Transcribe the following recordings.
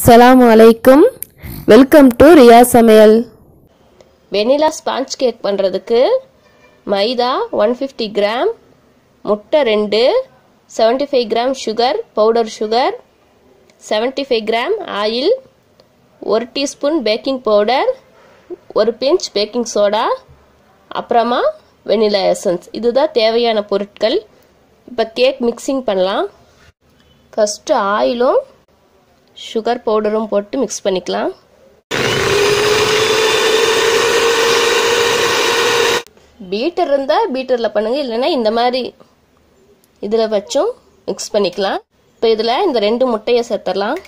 அஸ்ஸலாமு அலைக்கும் welcome to Riya சமையல் வெனிலா ஸ்பாஞ்ச் கேக் பண்ணுறதுக்கு மைதா ஒன் ஃபிஃப்டி கிராம் முட்டை ரெண்டு seventy five gram sugar powder sugar seventy five gram oil ஒரு டீஸ்பூன் பேக்கிங் பவுடர் ஒரு பிஞ்ச் பேக்கிங் சோடா அப்புறமா வெனிலா எசன்ஸ் இதுதான் தேவையான பொருட்கள் இப்போ கேக் மிக்சிங் பண்ணலாம் ஃபஸ்ட்டு ஆயிலும் சுகர் பவுடரும் போட்டு மிக்ஸ் பண்ணிக்கலாம் பீட்டர் இருந்தால் பீட்டரில் பண்ணுங்கள் இல்லைன்னா இந்த மாதிரி இதில் வச்சும் மிக்ஸ் பண்ணிக்கலாம் இப்போ இதில் இந்த ரெண்டு முட்டையை சேர்த்துடலாம்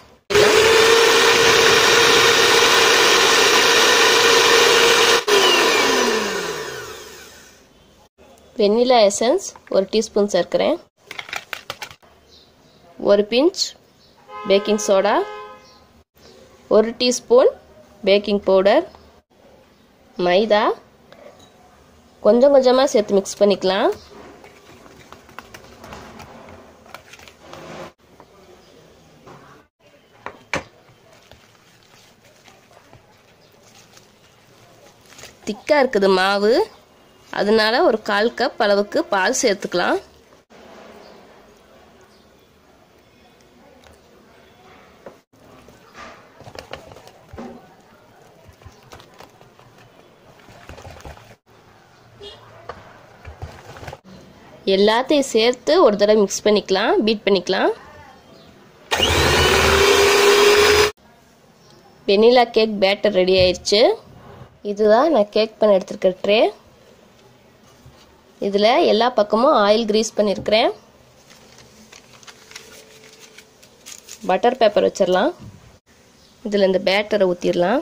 வெண்ணிலா எசன்ஸ் ஒரு டீஸ்பூன் சேர்க்கிறேன் ஒரு பிஞ்ச் பேக்கிங் சோடா ஒரு டீஸ்பூன் பேக்கிங் பவுடர் மைதா கொஞ்சம் கொஞ்சமாக சேர்த்து மிக்ஸ் பண்ணிக்கலாம் திக்காக இருக்குது மாவு அதனால ஒரு கால் கப் அளவுக்கு பால் சேர்த்துக்கலாம் எல்லாத்தையும் சேர்த்து ஒரு தடவை மிக்ஸ் பண்ணிக்கலாம் பீட் பண்ணிக்கலாம் வெனிலா கேக் பேட்டர் ரெடி ஆயிடுச்சு இதுதான் நான் கேக் பண்ண எடுத்துருக்க ட்ரே இதில் எல்லா பக்கமும் ஆயில் க்ரீஸ் பண்ணியிருக்கிறேன் பட்டர் பேப்பர் வச்சிடலாம் இதில் இந்த பேட்டரை ஊற்றிடலாம்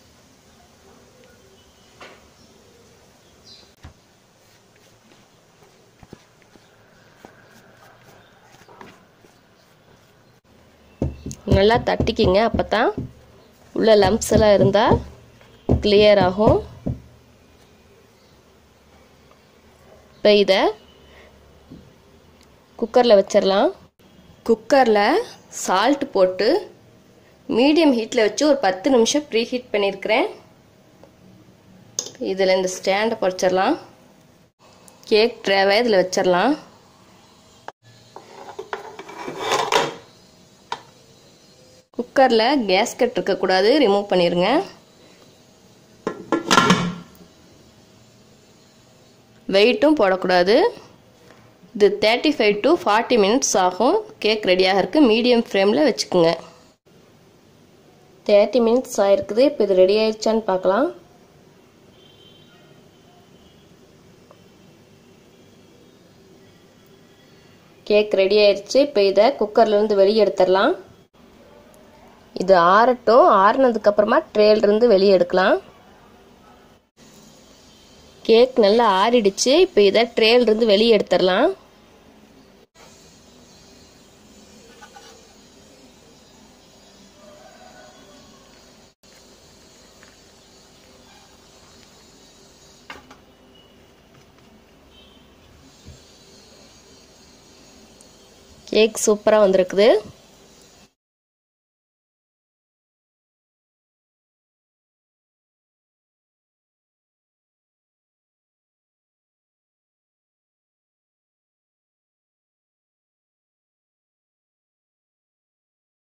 நல்லா தட்டிக்கிங்க அப்போ தான் உள்ள லம்ப்ஸ் எல்லாம் இருந்தால் கிளியர் ஆகும் இப்போ இதை குக்கரில் வச்சிடலாம் குக்கரில் சால்ட் போட்டு மீடியம் ஹீட்டில் வச்சு ஒரு பத்து நிமிஷம் ப்ரீ ஹீட் பண்ணியிருக்கிறேன் இதில் இந்த ஸ்டாண்டை பொறிச்சிடலாம் கேக் ட்ரேவை இதில் வச்சிடலாம் குக்கரில் கேஸ்கட் இருக்கக்கூடாது ரிமூவ் பண்ணிடுங்க வெயிட்டும் போடக்கூடாது இது thirty five to forty minutes ஆகும் கேக் ரெடியாக இருக்குது மீடியம் ஃப்ளேமில் வச்சுக்கோங்க தேர்ட்டி மினிட்ஸ் ஆயிருக்குது இப்போ இது ரெடி ஆயிடுச்சான்னு பார்க்கலாம் கேக் ரெடி ஆயிடுச்சு இப்போ இதை குக்கர்லேருந்து வெளியே எடுத்துடலாம் இது ஆறட்டும் ஆறுனதுக்கு அப்புறமா ட்ரேலேருந்து வெளியே எடுக்கலாம் கேக் நல்லா ஆறிடுச்சு இப்போ இதை ட்ரேலேருந்து வெளியே எடுத்துடலாம் கேக் சூப்பராக வந்திருக்குது